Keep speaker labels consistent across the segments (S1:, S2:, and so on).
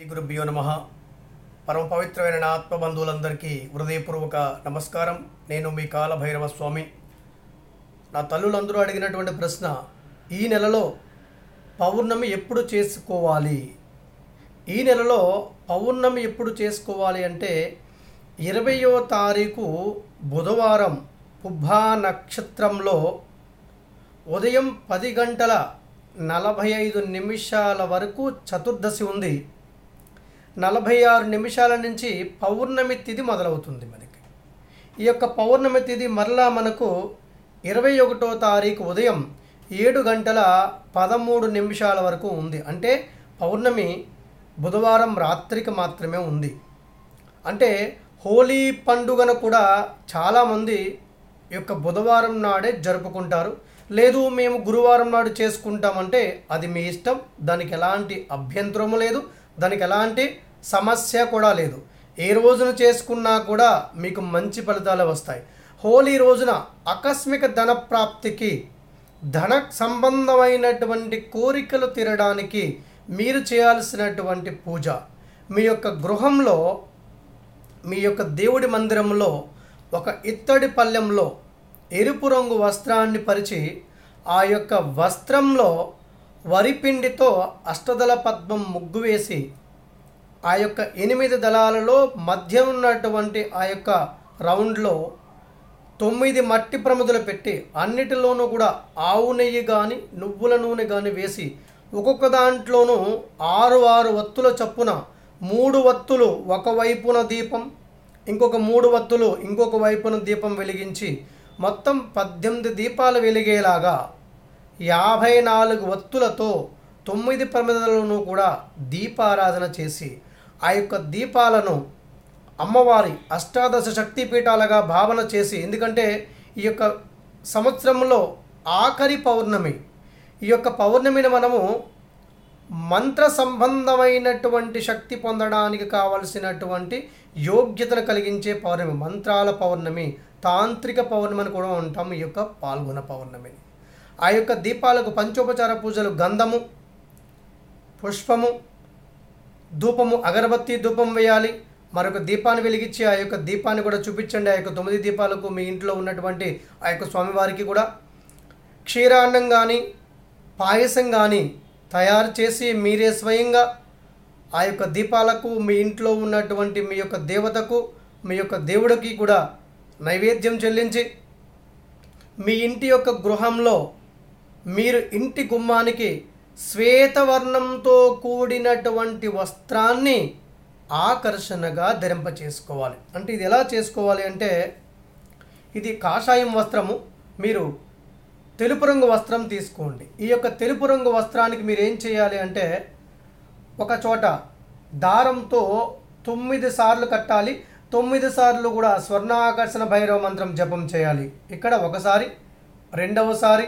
S1: శ్రీ గురుభ్యో నమ పరమ పవిత్రమైన నా ఆత్మబంధువులందరికీ హృదయపూర్వక నమస్కారం నేను మీ కాలభైరవ స్వామి నా తల్లులందరూ అడిగినటువంటి ప్రశ్న ఈ నెలలో పౌర్ణమి ఎప్పుడు చేసుకోవాలి ఈ నెలలో పౌర్ణమి ఎప్పుడు చేసుకోవాలి అంటే ఇరవయో తారీఖు బుధవారం పుబ్బా నక్షత్రంలో ఉదయం పది గంటల నలభై ఐదు నిమిషాల వరకు చతుర్దశి ఉంది నలభై ఆరు నిమిషాల నుంచి పౌర్ణమి తిథి మొదలవుతుంది మనకి ఈ యొక్క పౌర్ణమి తిథి మరలా మనకు ఇరవై ఒకటో తారీఖు ఉదయం ఏడు గంటల పదమూడు నిమిషాల వరకు ఉంది అంటే పౌర్ణమి బుధవారం రాత్రికి మాత్రమే ఉంది అంటే హోలీ పండుగను కూడా చాలామంది ఈ యొక్క బుధవారం నాడే జరుపుకుంటారు లేదు మేము గురువారం నాడు చేసుకుంటామంటే అది మీ ఇష్టం దానికి ఎలాంటి అభ్యంతరము లేదు దానికి ఎలాంటి సమస్య కూడా లేదు ఏ రోజున చేసుకున్నా కూడా మీకు మంచి ఫలితాలు వస్తాయి హోలీ రోజున ఆకస్మిక ధన ప్రాప్తికి ధన సంబంధమైనటువంటి కోరికలు తీరడానికి మీరు చేయాల్సినటువంటి పూజ మీ యొక్క గృహంలో మీ యొక్క దేవుడి మందిరంలో ఒక ఇత్తడి పళ్ళెంలో ఎరుపు రంగు వస్త్రాన్ని పరిచి ఆ యొక్క వస్త్రంలో వరిపిండితో అష్టదళ పద్మం ముగ్గు వేసి ఆ యొక్క ఎనిమిది దళాలలో మధ్య ఉన్నటువంటి ఆ యొక్క రౌండ్లో తొమ్మిది మట్టి ప్రమిదలు పెట్టి అన్నిటిలోనూ కూడా ఆవు నెయ్యి కానీ నువ్వుల నూనె కానీ వేసి ఒక్కొక్క దాంట్లోనూ ఆరు ఆరు వత్తుల చప్పున మూడు వత్తులు ఒకవైపున దీపం ఇంకొక మూడు వత్తులు ఇంకొక వైపున దీపం వెలిగించి మొత్తం పద్దెనిమిది దీపాలు వెలిగేలాగా యాభై నాలుగు వత్తులతో తొమ్మిది ప్రమిదలను కూడా దీపారాధన చేసి ఆ యొక్క దీపాలను అమ్మవారి అష్టాదశ శక్తి పీఠాలుగా భావన చేసి ఎందుకంటే ఈ యొక్క సంవత్సరంలో ఆఖరి పౌర్ణమి ఈ యొక్క పౌర్ణమిని మనము మంత్ర సంబంధమైనటువంటి శక్తి పొందడానికి కావలసినటువంటి యోగ్యతను కలిగించే పౌర్ణమి మంత్రాల పౌర్ణమి తాంత్రిక పౌర్ణమి అని కూడా ఉంటాం ఈ యొక్క పాల్గొన పౌర్ణమిని ఆ యొక్క దీపాలకు పంచోపచార పూజలు గంధము పుష్పము ధూపము అగరబత్తి ధూపం వేయాలి మరొక దీపాన్ని వెలిగించి ఆ యొక్క దీపాన్ని కూడా చూపించండి ఆ యొక్క తొమ్మిది దీపాలకు మీ ఇంట్లో ఉన్నటువంటి ఆ యొక్క స్వామివారికి కూడా క్షీరాన్నం కానీ పాయసం కానీ తయారు చేసి మీరే స్వయంగా ఆ యొక్క దీపాలకు మీ ఇంట్లో ఉన్నటువంటి మీ యొక్క దేవతకు మీ యొక్క దేవుడికి కూడా నైవేద్యం చెల్లించి మీ ఇంటి యొక్క గృహంలో మీరు ఇంటి గుమ్మానికి శ్వేతవర్ణంతో కూడినటువంటి వస్త్రాన్ని ఆకర్షణగా ధరింప చేసుకోవాలి అంటే ఇది ఎలా చేసుకోవాలి అంటే ఇది కాషాయం వస్త్రము మీరు తెలుపు రంగు వస్త్రం తీసుకోండి ఈ యొక్క తెలుపు రంగు వస్త్రానికి మీరు ఏం చేయాలి అంటే ఒక చోట దారంతో తొమ్మిది సార్లు కట్టాలి తొమ్మిది సార్లు కూడా స్వర్ణాకర్షణ భైరవ మంత్రం జపం చేయాలి ఇక్కడ ఒకసారి రెండవసారి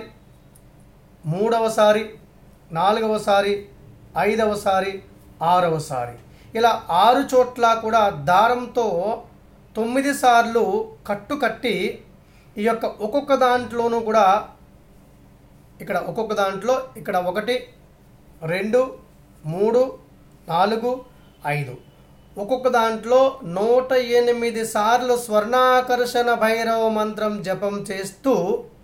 S1: మూడవసారి నాలుగవసారి ఐదవసారి ఆరవసారి ఇలా ఆరు చోట్ల కూడా దారంతో తొమ్మిది సార్లు కట్టు కట్టి ఈ యొక్క ఒక్కొక్క దాంట్లోనూ కూడా ఇక్కడ ఒక్కొక్క దాంట్లో ఇక్కడ ఒకటి రెండు మూడు నాలుగు ఐదు ఒక్కొక్క దాంట్లో నూట ఎనిమిది సార్లు స్వర్ణాకర్షణ భైరవ మంత్రం జపం చేస్తూ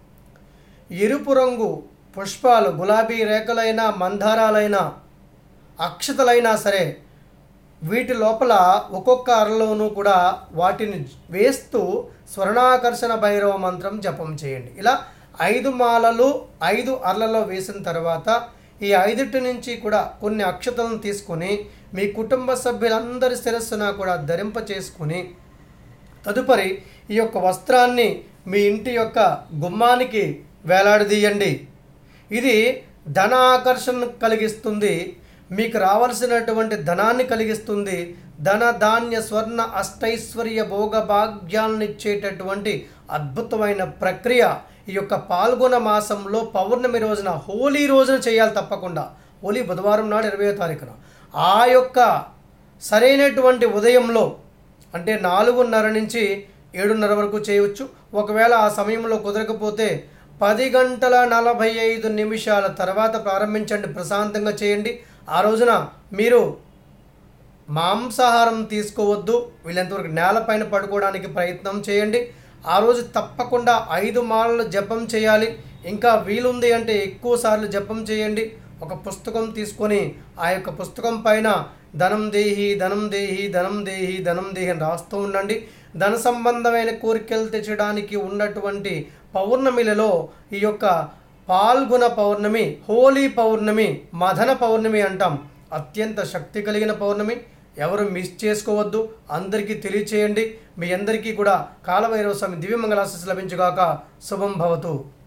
S1: ఎరుపు రంగు పుష్పాలు గులాబీ రేఖలైనా మందారాలైనా అక్షతలైనా సరే వీటి లోపల ఒక్కొక్క అరలోనూ కూడా వాటిని వేస్తూ స్వర్ణాకర్షణ భైరవ మంత్రం జపం చేయండి ఇలా ఐదు మాలలు ఐదు అర్లలో వేసిన తర్వాత ఈ ఐదుటి నుంచి కూడా కొన్ని అక్షతలను తీసుకొని మీ కుటుంబ సభ్యులందరి శిరస్సున కూడా ధరింప చేసుకుని తదుపరి ఈ యొక్క వస్త్రాన్ని మీ ఇంటి యొక్క గుమ్మానికి వేలాడదీయండి ఇది ధన ఆకర్షణ కలిగిస్తుంది మీకు రావాల్సినటువంటి ధనాన్ని కలిగిస్తుంది ధన ధాన్య స్వర్ణ అష్టైశ్వర్య భోగ భాగ్యాలను ఇచ్చేటటువంటి అద్భుతమైన ప్రక్రియ ఈ యొక్క పాల్గొన మాసంలో పౌర్ణమి రోజున హోలీ రోజున చేయాలి తప్పకుండా హోలీ బుధవారం నాడు ఇరవై తారీఖున ఆ యొక్క సరైనటువంటి ఉదయంలో అంటే నాలుగున్నర నుంచి ఏడున్నర వరకు చేయవచ్చు ఒకవేళ ఆ సమయంలో కుదరకపోతే పది గంటల నలభై ఐదు నిమిషాల తర్వాత ప్రారంభించండి ప్రశాంతంగా చేయండి ఆ రోజున మీరు మాంసాహారం తీసుకోవద్దు వీళ్ళంతవరకు నేలపైన పడుకోవడానికి ప్రయత్నం చేయండి ఆ రోజు తప్పకుండా ఐదు మాలలు జపం చేయాలి ఇంకా వీలుంది అంటే ఎక్కువ సార్లు జపం చేయండి ఒక పుస్తకం తీసుకొని ఆ యొక్క పుస్తకం పైన ధనం దేహి ధనం దేహి ధనం దేహి ధనం దేహి అని రాస్తూ ఉండండి ధన సంబంధమైన కోరికలు తెచ్చడానికి ఉన్నటువంటి పౌర్ణమిలలో ఈ యొక్క పాల్గొన పౌర్ణమి హోలీ పౌర్ణమి మదన పౌర్ణమి అంటాం అత్యంత శక్తి కలిగిన పౌర్ణమి ఎవరు మిస్ చేసుకోవద్దు అందరికీ తెలియచేయండి మీ అందరికీ కూడా కాలభైరవ స్వామి దివ్యమంగళాశిస్ లభించుగాక శుభం భవతు